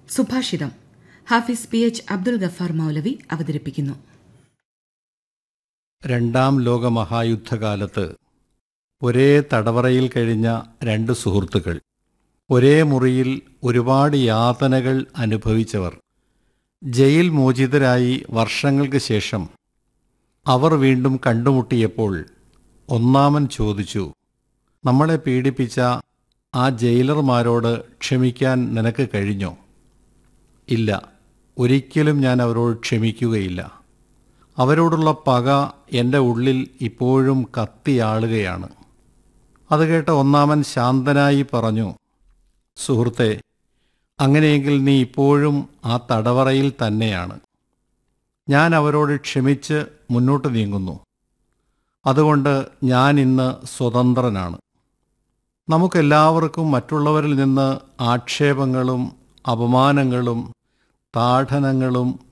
സുഭാഷിതം Hafiz P H Abdul Gafar മൗലവി അവതരിപ്പിക്കുന്നു രണ്ടാം ലോകമഹായുദ്ധകാലത്ത് ഒരേ തടവറയിൽ കഴിഞ്ഞ രണ്ട് സുഹൃത്തുക്കൾ ഒരേ മുറിയിൽ ഒരുപാട് യാതനകൾ അനുഭവിച്ചവർ ജയിൽ മോചിതരായി വർഷങ്ങൾക്ക് ശേഷം അവർ വീണ്ടും കണ്ടുമുട്ടിയപ്പോൾ ഒന്നാമൻ ചോദിച്ചു നമ്മളെ പീഡിപ്പിച്ച ആ ജയിലർമാരോട് ക്ഷമിക്കാൻ നിനക്ക് കഴിഞ്ഞോ ഇല്ല ഒരിക്കലും ഞാൻ അവരോട് ക്ഷമിക്കുകയില്ല അവരോടുള്ള പക എൻ്റെ ഉള്ളിൽ ഇപ്പോഴും കത്തിയാളുകയാണ് അത് കേട്ട ഒന്നാമൻ ശാന്തനായി പറഞ്ഞു സുഹൃത്തെ അങ്ങനെയെങ്കിൽ നീ ഇപ്പോഴും ആ തടവറയിൽ തന്നെയാണ് ഞാൻ അവരോട് ക്ഷമിച്ച് മുന്നോട്ട് നീങ്ങുന്നു അതുകൊണ്ട് ഞാൻ ഇന്ന് സ്വതന്ത്രനാണ് നമുക്കെല്ലാവർക്കും മറ്റുള്ളവരിൽ നിന്ന് ആക്ഷേപങ്ങളും അപമാനങ്ങളും താഠനങ്ങളും